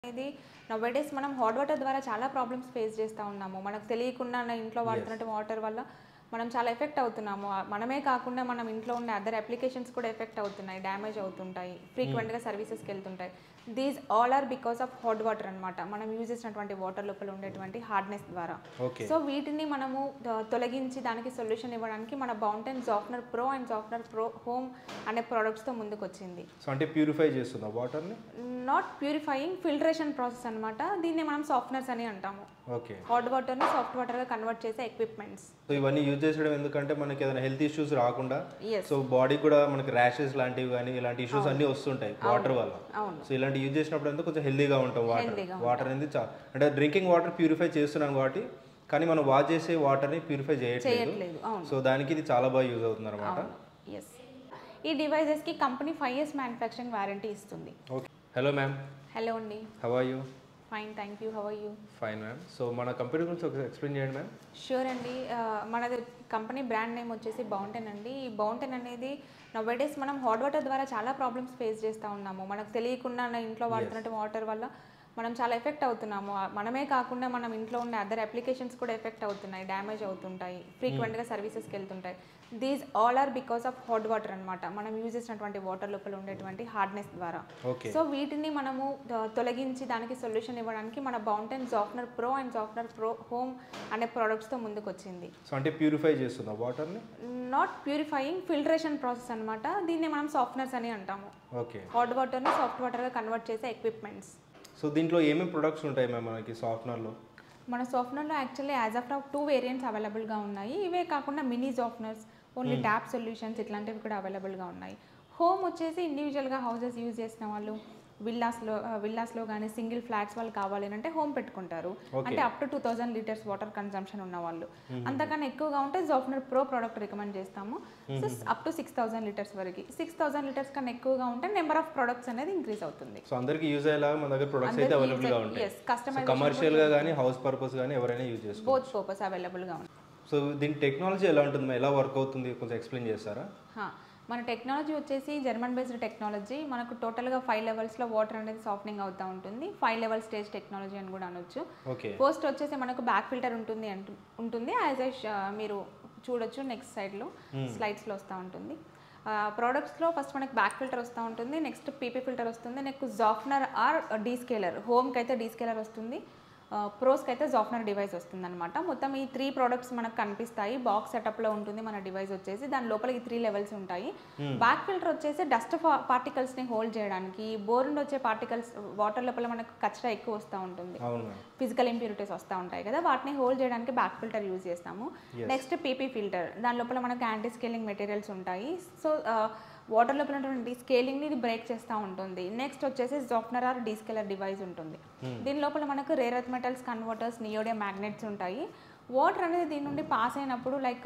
అనేది నవ్వేడేస్ మనం hot water ద్వారా చాలా ప్రాబ్లమ్స్ ఫేస్ చేస్తూ ఉన్నాము మనకు తెలియకుండా నా ఇంట్లో వాడుతున్నట్టు వాటర్ వల్ల మనం చాలా ఎఫెక్ట్ అవుతున్నాము ఆ- మనమే కాకుండా మనం ఇంట్లో ఉండే అదర్ అప్లికేషన్స్ కూడా ఎఫెక్ట్ అవుతున్నాయి డ్యామేజ్ అవుతుంటాయి ఫ్రీక్వెంట్గా సర్వీసెస్కి వెళ్తుంటాయి these all are because of hot water అనమాట మనం యూజ్ చేసినటువంటి వాటర్ లోపల ఉండేటువంటి హార్డ్నెస్ ద్వారా ఓకే సో వీటిని మనము త- తొలగించి దానికి సొల్యూషన్ ఇవ్వడానికి మన Bountain softener pro and softener pro home అనే ప్రోడక్ట్స్తో ముందుకు వచ్చింది సో అంటే ప్యూరిఫై చేస్తుందా వాటర్ని నాట్ ప్యూరిఫైయింగ్ ఫిల్టరేషన్ ప్రాసెస్ అనమాట దీన్ని మనం సాఫ్ట్నర్స్ అని అంటాము ఓకే హాట్ వాటర్ని సాఫ్ట్ వాటర్గా కన్వర్ట్ చేసే ఎక్విప్మెంట్స్ సో ఇవన్నీ యూజ్ చేసడం ఎందుకంటే మనకి ఏదైనా హెల్త్ ఇష్యూస్ రాకుండా ఎస్ సో బాడీ కూడా మనకి ర్యాషెస్ లాంటివి కానీ ఇలాంటి ఇష్యూస్ అన్నీ వస్తుంటాయి వాటర్ వల్ల అవును సో ఇలాంటి యూజ్ చేసినప్పుడు అంతా కొంచెం హెల్దీగా ఉంటాం వాటర్ Healthyగా వాటర్ అనేది చా అంటే డ్రింకింగ్ వాటర్ ప్యూరిఫై చేస్తున్నాం కాబట్టి కానీ మనం వాష్ చేసే వాటర్ని ప్యూరిఫై చేయట్లేదు చేయట్లేదు అవును సో దానికి ఇది చాలా బాగా యూజ్ అవుతుంది అనమాట ఎస్ ఈ డివైజెస్కి company five years manufacturing warranty ఇస్తుంది ఓకే హలో మ్యామ్ హలో అండి how are you fine thank you how are you fine ma'am so మన కంపెనీ గురించి ఒకసారి ఎక్స్ప్లెయిన్ చేయండి మ్యామ్ షూర్ అండి ఆ, మనది కంపెనీ బ్రాండ్ నేమ్ వచ్చేసి బౌంటెన్ అండి ఈ బౌంటెన్ అనేది నవ్వేడేస్ మనం హాట్ వాటర్ ద్వారా చాలా ప్రాబ్లమ్స్ ఫేస్ చేస్తూ ఉన్నాము మనకు తెలియకుండా నా ఇంట్లో వాడుతున్నట్టు వాటర్ వల్ల మనం చాలా ఎఫెక్ట్ అవుతున్నాము ఆ, మనమే కాకుండా మనం ఇంట్లో ఉండే అదర్ అప్లికేషన్స్ కూడా ఎఫెక్ట్ అవుతున్నాయి డ్యామేజ్ అవుతుంటాయి ఫ్రీక్వెంట్గా సర్వీసెస్కి వెళ్తుంటాయి these all are because of hot water అనమాట మనం యూజ్ చేసినటువంటి వాటర్ లోపల ఉండేటువంటి హార్డ్నెస్ ద్వారా ఓకే సో వీటిని మనము త- తొలగించి దానికి సొల్యూషన్ ఇవ్వడానికి మన Bountain softener pro and softener pro home అనే ప్రోడక్ట్స్తో ముందుకు వచ్చింది సో అంటే ప్యూరిఫై చేస్తుందా వాటర్ని నాట్ ప్యూరిఫైయింగ్ ఫిల్టరేషన్ ప్రాసెస్ అనమాట దీన్ని మనం సాఫ్ట్నర్స్ అని అంటాము ఓకే హాట్ వాటర్ని సాఫ్ట్ వాటర్గా కన్వర్ట్ చేసే ఎక్విప్మెంట్స్ సో దీంట్లో ఏమేమి ప్రొడక్ట్స్ ఉంటాయి మ్యామ్ మనకి సాఫ్ట్నర్లో మన సాఫ్ట్నర్లో actually as of now two variants అవైలబుల్గా ఉన్నాయి ఇవే కాకుండా mini softeners only tap solutions ఇట్లాంటివి కూడా అవైలబుల్గా ఉన్నాయి హోమ్ వచ్చేసి ఇండివిజువల్గా హౌసెస్ యూజ్ చేసిన వాళ్ళు విల్లాస్లో విల్లాస్లో కానీ సింగిల్ ఫ్లాట్స్ వాళ్ళు కావాలి అని అంటే హోమ్ పెట్టుకుంటారు అంటే up to two thousand litres water consumption ఉన్న వాళ్ళు అంతకన్నా ఎక్కువగా ఉంటే జాఫ్నర్ ప్రో ప్రోడక్ట్ రికమెండ్ చేస్తాము so up to six thousand litres వరకు సిక్స్ థౌసండ్ లీటర్స్ కన్నా ఎక్కువగా ఉంటే నెంబర్ ఆఫ్ ప్రొడక్ట్స్ అనేది ఇంక్రీజ్ అవుతుంది సో అందరికి యూజ్ అయ్యేలాగా మన దగ్గర ప్రొడక్ట్స్ అయితే అవైలబుల్గా ఉంటాయి ఎస్ సో కస్టమర్ కమర్షియల్గా కానీ హౌస్ పర్పస్ కానీ ఎవరైనా యూజ్ చేసుకోవచ్చు బోత్ పర్పస్ అవైలబుల్గా ఉంది సో దీని టెక్నాలజీ ఎలా ఉంటుంది మ్యామ్? ఎలా వర్క్ అవుతుంది కొంచెం ఎక్స్ప్లెయిన్ చేస్తారా హా, మన టెక్నాలజీ వచ్చేసి జర్మన్ బేస్డ్ టెక్నాలజీ మనకు టోటల్గా ఫైవ్ లెవెల్స్లో వాటర్ అనేది సాఫ్ట్నింగ్ అవుతూ ఉంటుంది ఫైవ్ లెవెల్ స్టేజ్ టెక్నాలజీ అని కూడా అనొచ్చు ఓకే ఫస్ట్ వచ్చేసి మనకు బ్యాక్ ఫిల్టర్ ఉంటుంది అంటు ఉంటుంది యాజ్ ఎ మీరు చూడొచ్చు నెక్స్ట్ సైడ్లో స్లైడ్స్లో వస్తూ ఉంటుంది ప్రోడక్ట్స్లో ఫస్ట్ మనకి బ్యాక్ ఫిల్టర్ వస్తూ ఉంటుంది నెక్స్ట్ పీపీ ఫిల్టర్ వస్తుంది next softener or descaler హోమ్కి అయితే డీ స్కేలర్ వస్తుంది ప్రోస్కి అయితే జాఫ్నర్ డివైస్ వస్తుంది అనమాట మొత్తం ఈ త్రీ ప్రోడక్ట్స్ మనకు కనిపిస్తాయి బాక్స్ సెటప్లో ఉంటుంది మన డివైస్ వచ్చేసి దాని లోపల ఈ త్రీ లెవెల్స్ ఉంటాయి బ్యాక్ ఫిల్టర్ వచ్చేసి డస్ట్ పార్టికల్స్ని హోల్డ్ చేయడానికి బోర్ నుండి వచ్చే పార్టికల్స్ వాటర్ లోపల మనకు కచరా ఎక్కువ వస్తూ ఉంటుంది అవును మ్యామ్ ఫిజికల్ ఇంప్యూరిటీస్ వస్తూ ఉంటాయి కదా వాటిని హోల్డ్ చేయడానికి బ్యాక్ ఫిల్టర్ యూజ్ చేస్తాము నెక్స్ట్ పీపీ ఫిల్టర్ దాని లోపల మనకు యాంటీ స్కేలింగ్ మెటీరియల్స్ ఉంటాయి సో వాటర్ లోపల ఉన్నటువంటి స్కేలింగ్ని ఇది బ్రేక్ చేస్తూ ఉంటుంది నెక్స్ట్ వచ్చేసి జాఫ్నర్ ఆర్ డీస్కేలర్ డివైస్ ఉంటుంది దీని లోపల మనకు rare earth metals converters neodymium magnets ఉంటాయి వాటర్ అనేది దీని నుండి పాస్ అయినప్పుడు లైక్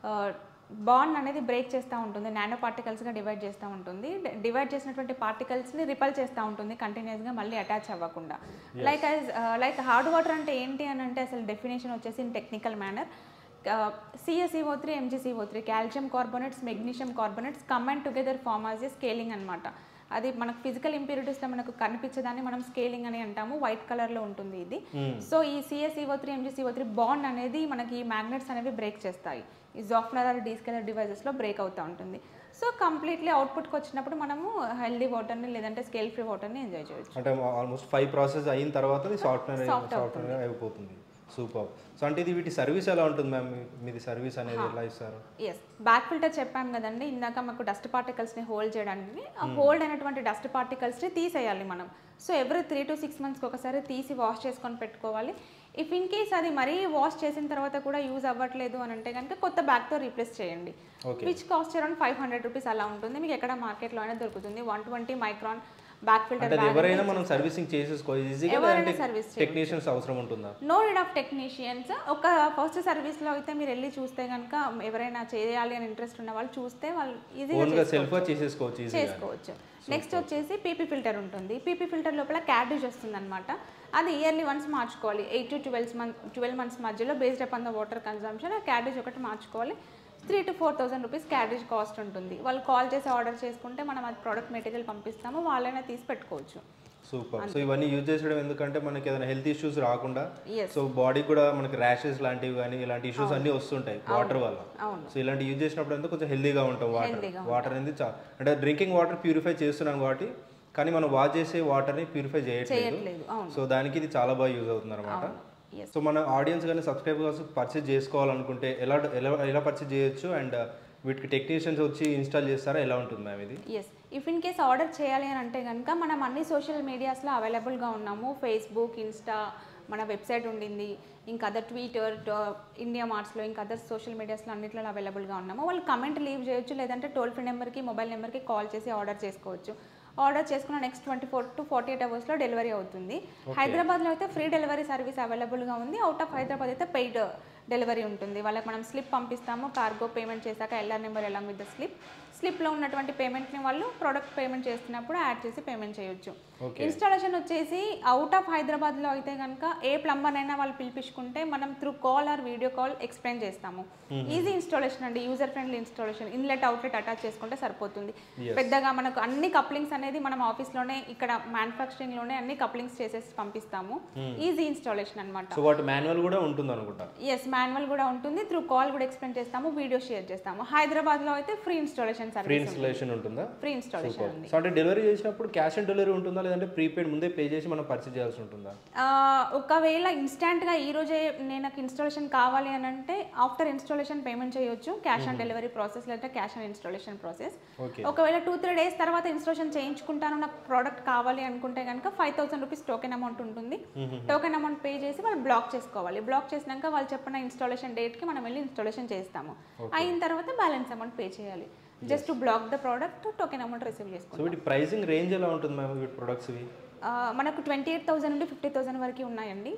బాండ్ అనేది బ్రేక్ చేస్తూ ఉంటుంది నానో పార్టికల్స్గా డివైడ్ చేస్తూ ఉంటుంది డివైడ్ చేసినటువంటి పార్టికల్స్ని రిపల్ చేస్తూ ఉంటుంది కంటిన్యూస్గా మళ్ళీ అటాచ్ అవ్వకుండా like as like hard water అంటే ఏంటి అని అంటే అసలు డెఫినేషన్ వచ్చేసి in technical manner CaCO three MgCO three calcium carbonates magnesium carbonates combined together form as a scaling అనమాట అది మనకు ఫిజికల్ ఇంప్యూరిటీస్లో మనకు కనిపించదాన్ని మనం స్కేలింగ్ అని అంటాము వైట్ కలర్లో ఉంటుంది ఇది సో ఈ CaCO three MgCO three bond అనేది మనకి ఈ మ్యాగ్నెట్స్ అనేవి బ్రేక్ చేస్తాయి ఈ జాఫ్నర్ ఆర్ డీస్కెలర్ డివైజెస్లో బ్రేక్ అవుతూ ఉంటుంది సో కంప్లీట్లీ అవుట్పుట్కి వచ్చినప్పుడు మనము హెల్దీ వాటర్ని లేదంటే స్కేల్ ఫ్రీ వాటర్ని ఎంజాయ్ చేయొచ్చు అంటే ఆల్మోస్ట్ ఫైవ్ ప్రాసెస్ అయిన తర్వాత ఇది సాఫ్ట్వేర్ సాఫ్ట్వేర్ అయిపోతుంది సూపర్ సో అంటే ఇది వీటి సర్వీస్ ఎలా ఉంటుంది మ్యామ్ మీది సర్వీస్ అనేది ఎలా ఇస్తారు ఎస్ బ్యాక్ ఫిల్టర్ చెప్పాం కదండి ఇందాక మాకు డస్ట్ పార్టికల్స్ని హోల్డ్ చేయడానికి ఆ హోల్డ్ అయినటువంటి డస్ట్ పార్టికల్స్ని తీసేయాలి మనం so every three to six మంత్స్కి ఒకసారి తీసి వాష్ చేసుకొని పెట్టుకోవాలి ఇఫ్ ఇన్ కేస్ అది మరీ వాష్ చేసిన తర్వాత కూడా యూజ్ అవ్వట్లేదు అని అంటే కనుక కొత్త బ్యాగ్తో రీప్లేస్ చేయండి okay which cost around five hundred rupees అలా ఉంటుంది మీకు ఎక్కడ మార్కెట్లో అయినా దొరుకుతుంది వన్ ట్వంటీ మైక్రాన్ బ్యాక్ అంటే ఫిల్టర్ అది ఎవరైనా మనం సర్వీసింగ్ చేసేసుకోవాలి ఈజీగా ఎవరైనా లేదంటే సర్వీస్ టెక్నీషియన్స్ అవసరం ఉంటుందా నో నీడ్ ఆఫ్ టెక్నీషియన్స్ ఒక ఫస్ట్ సర్వీస్లో అయితే మీరు వెళ్ళి చూస్తే కనుక ఎవరైనా చేయాలి అని ఇంట్రెస్ట్ ఉన్న వాళ్ళు చూస్తే వాళ్ళు ఈజీగా ఓన్గా సెల్ఫ్గా చేసేసుకోవచ్చు ఈజీగా చేసుకోవచ్చు నెక్స్ట్ వచ్చేసి పీపీ ఫిల్టర్ ఉంటుంది పీపీ ఫిల్టర్ లోపల క్యాడేజ్ వస్తుంది అనమాట అది ఇయర్లీ వన్స్ మార్చుకోవాలి eight to twelve month twelve months మధ్యలో based upon the water consumption ఆ క్యాడేజ్ ఒకటి మార్చుకోవాలి three to four thousand rupees cartridge cost ఉంటుంది వాళ్ళు కాల్ చేసి ఆర్డర్ చేసుకుంటే మనం అది ప్రోడక్ట్ మెటీరియల్ పంపిస్తాము వాళ్ళైనా తీసి పెట్టుకోవచ్చు సూపర్ సో ఇవన్నీ యూజ్ చేసడం ఎందుకంటే మనకి ఏదైనా హెల్త్ ఇష్యూస్ రాకుండా ఎస్ సో బాడీ కూడా మనకి ర్యాషెస్ లాంటివి కానీ ఇలాంటి ఇష్యూస్ అన్నీ వస్తుంటాయి వాటర్ వల్ల అవును సో ఇలాంటి యూజ్ చేసినప్పుడు అంతా కొంచెం హెల్దీగా ఉంటాం వాటర్ Healthyగా వాటర్ అనేది చా అంటే డ్రింకింగ్ వాటర్ ప్యూరిఫై చేస్తున్నాం కాబట్టి కానీ మనం వాష్ చేసే వాటర్ని ప్యూరిఫై చేయట్లేదు చేయట్లేదు అవును సో దానికి ఇది చాలా బాగా యూజ్ అవుతుంది అనమాట ఎస్ సో మన ఆడియన్స్ కానీ సబ్స్క్రైబర్స్ పర్చేజ్ చేసుకోవాలనుకుంటే ఎలా ఎలా ఎలా పర్చేజ్ చేయొచ్చు అండ్ వీటికి టెక్నీషియన్స్ వచ్చి ఇన్స్టాల్ చేస్తారా ఎలా ఉంటుంది మ్యామ్ ఇది yes if in case order చేయాలి అని అంటే కనుక మనం అన్ని సోషల్ మీడియాస్లో అవైలబుల్గా ఉన్నాము ఫేస్బుక్ ఇన్స్టా మన వెబ్సైట్ ఉండింది ఇంకా అదర్ ట్విట్టర్ ఇండియా మార్ట్స్లో ఇంకా అదర్ సోషల్ మీడియాస్లో అన్నింటిలో అవైలబుల్గా ఉన్నాము వాళ్ళు కమెంట్ లీవ్ చేయొచ్చు లేదంటే టోల్ ఫ్రీ నెంబర్కి మొబైల్ నెంబర్కి కాల్ చేసి ఆర్డర్ చేసుకోవచ్చు ఆర్డర్ చేసుకున్న next twenty four to forty eight అవర్స్లో డెలివరీ అవుతుంది హైదరాబాద్లో అయితే ఫ్రీ డెలివరీ సర్వీస్ అవైలబుల్గా ఉంది అవుట్ ఆఫ్ హైదరాబాద్ అయితే పెయిడ్ డెలివరీ ఉంటుంది వాళ్ళకి మనం స్లిప్ పంపిస్తాము కార్గో పేమెంట్ చేశాక ఎల్ఆర్ నెంబర్ ఎలా విత్ ద స్లిప్ స్లిప్లో ఉన్నటువంటి పేమెంట్ని వాళ్ళు ప్రోడక్ట్ పేమెంట్ చేస్తున్నప్పుడు యాడ్ చేసి పేమెంట్ చేయొచ్చు ఓకే ఇన్స్టాలేషన్ వచ్చేసి అవుట్ ఆఫ్ హైదరాబాద్లో అయితే కనుక ఏ ప్లంబర్ అయినా వాళ్ళు పిలిపించుకుంటే మనం through call or video call explain చేస్తాము ఈజీ ఇన్స్టాలేషన్ అండి user friendly installation inlet outlet attach చేసుకుంటే సరిపోతుంది పెద్దగా మనకు అన్ని కప్లింగ్స్ అనేది మనం ఆఫీస్లోనే ఇక్కడ మ్యానుఫ్యాక్చరింగ్లోనే అన్ని కప్లింగ్స్ చేసేసి పంపిస్తాము ఈజీ ఇన్స్టాలేషన్ అనమాట సో వాటి మాన్యువల్ కూడా ఉంటుంది అనుకుంటా ఎస్ మాన్యువల్ కూడా ఉంటుంది త్రూ కాల్ కూడా ఎక్స్ప్లెయిన్ చేస్తాము వీడియో షేర్ చేస్తాము హైదరాబాద్లో అయితే free installation free service installation ఉంటుందా ఫ్రీ ఇన్స్టాలేషన్ ఉంది సో అంటే డెలివరీ చేసినప్పుడు క్యాష్ ఆన్ డెలివరీ ఉంటుందా లేదంటే ప్రీపెయిడ్ ముందే పే చేసి మనం పర్చేజ్ చేయాల్సి ఉంటుందా ఆ, ఒకవేళ ఇన్స్టాంట్గా ఈ రోజే నేను నాకు ఇన్స్టాలేషన్ కావాలి అని అంటే ఆఫ్టర్ ఇన్స్టాలేషన్ పేమెంట్ చేయొచ్చు క్యాష్ ఆన్ డెలివరీ ప్రాసెస్ లేదా cash on installation process okay ఒకవేళ టూ త్రీ డేస్ తర్వాత ఇన్స్టాలేషన్ చేయించుకుంటాను నాకు ప్రోడక్ట్ కావాలి అనుకుంటే కనుక five thousand rupees token amount ఉంటుంది టోకెన్ అమౌంట్ పే చేసి వాళ్ళు బ్లాక్ చేసుకోవాలి బ్లాక్ చేసినాక వాళ్ళు చెప్పిన ఇన్స్టాలేషన్ డేట్కి మనం వెళ్ళి ఇన్స్టాలేషన్ చేస్తాము అయిన తర్వాత బ్యాలెన్స్ అమౌంట్ పే చేయాలి just to block the product token amount receive చేసుకుంటాం సో వీటి ప్రైసింగ్ రేంజ్ ఎలా ఉంటుంది మ్యామ్ వీటి ప్రొడక్ట్స్ ఇవి ఆ, మనకు ట్వంటీ ఎయిట్ థౌసండ్ నుండి ఫిఫ్టీ థౌసండ్ వరకు ఉన్నాయండి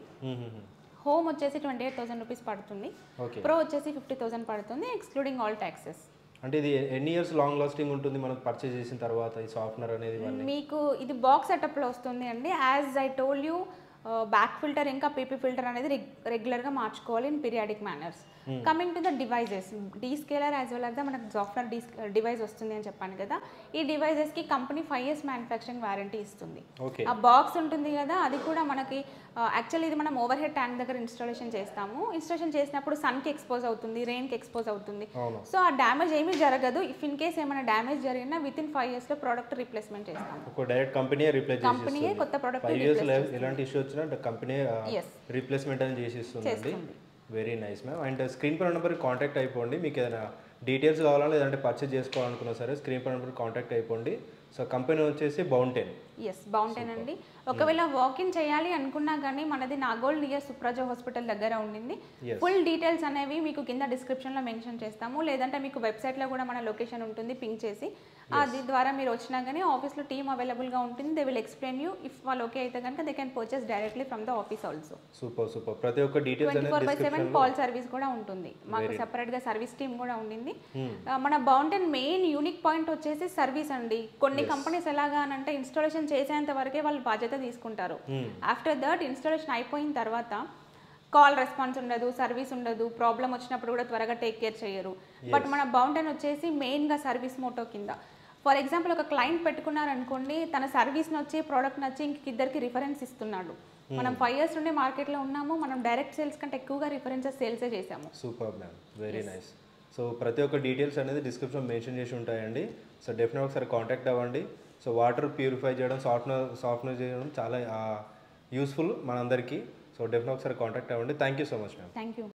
హోమ్ వచ్చేసి ట్వంటీ ఎయిట్ థౌసండ్ రూపీస్ పడుతుంది ఓకే ప్రో వచ్చేసి ఫిఫ్టీ థౌసండ్ పడుతుంది ఎక్స్క్లూడింగ్ ఆల్ ట్యాక్సెస్ అంటే ఇది ఎన్ని ఇయర్స్ లాంగ్ లాస్టింగ్ ఉంటుంది మనం పర్చేజ్ చేసిన తర్వాత ఈ సాఫ్ట్వేర్ అనేది ఇవన్నీ మీకు ఇది బాక్స్ సెటప్లో వస్తుంది అండి as I told you bag filter ఇంకా పీపీ ఫిల్టర్ అనేది రెగ్యులర్గా మార్చుకోవాలి in periodic manners coming to the devices descaler as well as the మనకు సాఫ్ట్వేర్ డీ డివైస్ వస్తుంది అని చెప్పాను కదా ఈ డివైజెస్కి company five years manufacturing warranty ఇస్తుంది ఓకే ఆ బాక్స్ ఉంటుంది కదా అది కూడా మనకి యాక్చువల్లీ ఇది మనం ఓవర్ హెడ్ ట్యాంక్ దగ్గర ఇన్స్టాలేషన్ చేస్తాము ఇన్స్టాలేషన్ చేసినప్పుడు సన్కి ఎక్స్పోజ్ అవుతుంది రెయిన్కి ఎక్స్పోజ్ అవుతుంది అవును సో ఆ డ్యామేజ్ ఏమీ జరగదు ఇఫ్ ఇన్ కేస్ ఏమైనా డ్యామేజ్ జరిగినా విత్ ఇన్ ఫైవ్ ఇయర్స్లో ప్రోడక్ట్ రీప్లేస్మెంట్ చేస్తాము ఒక డైరెక్ట్ కంపెనీ రీప్లేస్ కంపెనీయే చేసి కొత్త ప్రోడక్ట్ ఫైవ్ ఇయర్స్ ఎలాంటి ఇష్యూ వచ్చినా కంపెనీ Yes. రీప్లేస్మెంట్ అని చేసి ఇస్తుందండి చేస్తుంది. Very nice ma'am and screen పై నెంబర్ కాంటాక్ట్ అయిపోండి మీకు ఏదైనా డీటెయిల్స్ కావాలా లేదంటే పర్చేజ్ చేసుకోవాలనుకున్నా సరే స్క్రీన్ పై నెంబర్ కాంటాక్ట్ అయిపోండి సో కంపెనీ వచ్చేసి బౌంటెన్ ఎస్ బాగుంటేనండి ఒకవేళ వాకిన్ చేయాలి అనుకున్నా కానీ మనది నాగోల్ నియర్ సుప్రజ హాస్పిటల్ దగ్గర ఉండింది Yes. ఫుల్ డీటెయిల్స్ అనేవి మీకు కింద డిస్క్రిప్షన్లో మెన్షన్ చేస్తాము లేదంటే మీకు వెబ్సైట్లో కూడా మన లొకేషన్ ఉంటుంది పింక్ చేసి అది ద్వారా మీరు వచ్చినా కానీ ఆఫీస్లో టీమ్ అవైలబుల్గా ఉంటుంది they will explain you if వాళ్ళు ఓకే అయితే కనుక they can purchase directly from the office also super super ప్రతి ఒక్క డీటెయిల్స్ ట్వంటీ అనేది four by seven description call service కూడా ఉంటుంది మాకు సెపరేట్గా సర్వీస్ టీమ్ కూడా ఉండింది ఆ, మన బౌంటెన్ మెయిన్ యూనిక్ పాయింట్ వచ్చేసి సర్వీస్ అండి కొన్ని కంపెనీస్ ఎలాగా అని అంటే ఇన్స్టాలేషన్ చేసేంత వరకే వాళ్ళు బాధ్యత తీసుకుంటారు ఆఫ్టర్ దట్ ఇన్స్టాలేషన్ అయిపోయిన తర్వాత కాల్ రెస్పాన్స్ ఉండదు సర్వీస్ ఉండదు ప్రాబ్లం వచ్చినప్పుడు కూడా త్వరగా టేక్ కేర్ చేయరు బట్ మన బౌంటెన్ వచ్చేసి మెయిన్గా సర్వీస్ మోటో కింద ఫర్ ఎగ్జాంపుల్ ఒక క్లయింట్ పెట్టుకున్నారనుకోండి తన సర్వీస్ నచ్చి ప్రోడక్ట్ నచ్చి ఇంక ఇద్దరికి రిఫరెన్స్ ఇస్తున్నాడు మనం ఫైవ్ ఇయర్స్ నుండి మార్కెట్లో ఉన్నాము మనం డైరెక్ట్ సేల్స్ కంటే ఎక్కువగా రిఫరెన్సెస్ సేల్సే చేసాము super ma'am very nice so ప్రతి ఒక్క డీటెయిల్స్ అనేది డిస్క్రిప్షన్ మెన్షన్ చేసి ఉంటాయండి సో డెఫినెట్ ఒకసారి కాంటాక్ట్ అవ్వండి సో వాటర్ ప్యూరిఫై చేయడం సాఫ్ట్నర్ సాఫ్ట్నర్ చేయడం చాలా యూస్ఫుల్ మనందరికీ సో డెఫినెట్ ఒకసారి కాంటాక్ట్ అవ్వండి thank you so much ma'am thank you